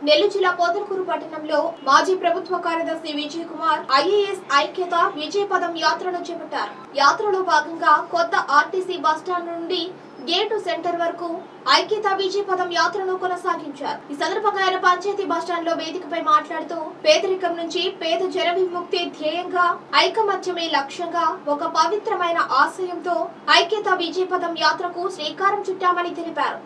నెల్లూరు జిల్లా పోతలకూరు పట్టణంలో మాజీ ప్రభుత్వ కార్యదర్శి విజయ్ కుమార్ ఐఏఎస్ ఐక్యత విజయ పదం యాత్రను చేపట్టారు యాత్రలో భాగంగా కొత్త ఆర్టీసీ బస్టాండ్ నుండి గేటు సెంటర్ వరకు ఐక్యత విజయ పదం యాత్రను కొనసాగించారు ఈ సందర్భంగా ఆయన పంచాయతీ బస్టాండ్ లో వేదికపై మాట్లాడుతూ పేదరికం నుంచి పేద జన విముక్తి ధ్యేయంగా ఐకమత్యమే లక్ష్యంగా ఒక పవిత్రమైన ఆశయంతో ఐక్యత విజయ పదం యాత్రకు శ్రీకారం చుట్టామని తెలిపారు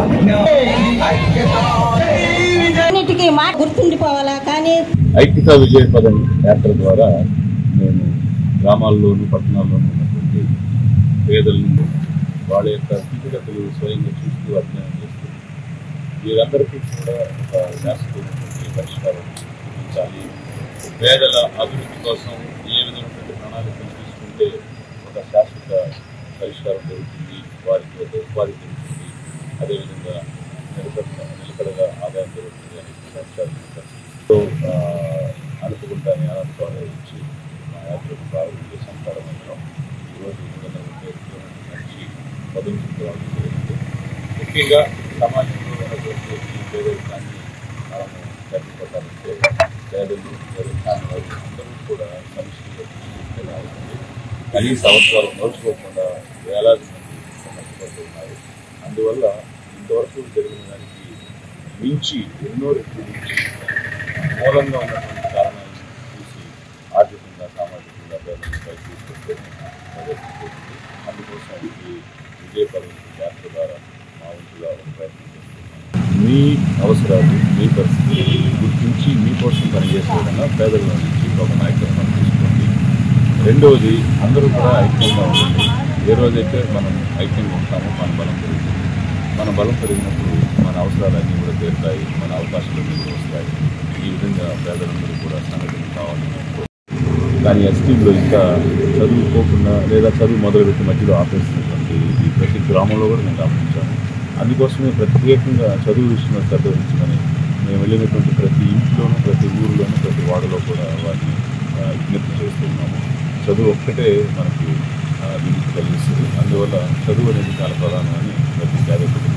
అన్నిటికీ మాట గుర్తుండిపోవాలా కానీ ఐక్యతా విజయ పదం యాత్ర ద్వారా మేము గ్రామాల్లోను పట్టణాల్లోనూ ఉన్నటువంటి పేదలను వాళ్ళ యొక్క స్థితిగతులు స్వయంగా చూస్తూ అధ్యయనం చేస్తూ వీరందరికీ కూడా ఒక శాశ్వతమైనటువంటి పరిష్కారం చూపించాలి పేదల అభివృద్ధి కోసం ఏ విధమైనటువంటి ప్రణాళికలు తీసుకుంటే ఒక శాశ్వత పరిష్కారం దొరుకుతుంది వారికి ఒక ఉపాధి దొరుకుతుంది అదేవిధంగా నిలకడ నిలకడగా ఆదాయం దొరుకుతుంది అనే అంశాలు సో అనుకుంటానే అనంతరం నుంచి మా యాత్రకు ప్రారంభం చేసాం ప్రారంభించడం ఈరోజు నిన్న ఉద్యోగం మంచి పదవి రావడం జరిగింది ముఖ్యంగా సమాజంలో ఉన్నటువంటి ఈ పేదరికాన్ని మనము తగ్గిపోతామంటే పేదలు పేదరికాన్ని వారు అందరూ కూడా సమిష్టిగా తీసుకుంటేనే అవుతుంది కనీస అవసరాలు నోచుకోకుండా వేలాది మంది నష్టపోతున్నారు అందువల్ల ఇంతవరకు జరిగిన దానికి మించి ఎన్నో రెట్లు మించి మూలంగా ఉన్నటువంటి కారణాలను చూసి ఆర్థికంగా సామాజికంగా పేదలను పైకి తీసుకొస్తే ప్రదర్శించింది అందుకోసం ఈ విజయ పర్వతం యాత్ర ద్వారా మా వంతుగా ఒక ప్రయత్నం చేస్తున్నాం మీ అవసరాలు మీ పరిస్థితి గుర్తించి మీకోసం పనిచేసే విధంగా పేదల నుంచి ఒక నాయకత్వం తీసుకోండి రెండవది అందరూ కూడా ఐక్యంగా ఉండండి ఏ రోజైతే మనం ఐక్యంగా ఉంటామో మన బలం పెరుగుతుంది మన బలం పెరిగినప్పుడు మన అవసరాలన్నీ కూడా తీరుతాయి మన అవకాశాలన్నీ కూడా వస్తాయి ఈ విధంగా పేదలందరూ కూడా సంఘటన కావాలని నేను కోరుకుంటున్నాను. కానీ ఎస్టీలో ఇంకా చదువుకోకుండా లేదా చదువు మొదలుపెట్టి మధ్యలో ఆపేస్తున్నటువంటి ఈ ప్రతి గ్రామంలో కూడా నేను గమనించాను అందుకోసమే ప్రత్యేకంగా చదువు విషయంలో శ్రద్ధ వహించమని మేము వెళ్ళినటువంటి ప్రతి ఇంట్లోనూ ప్రతి ఊరిలోనూ ప్రతి వాడలో కూడా వారిని ఆ, విజ్ఞప్తి చేస్తున్నాము చదువు ఒక్కటే మనకి ఆ, విముక్తి కలిగిస్తుంది అందువల్ల చదువు అనేది చాలా ప్రధానమని ప్రతి పేద కుటుంబం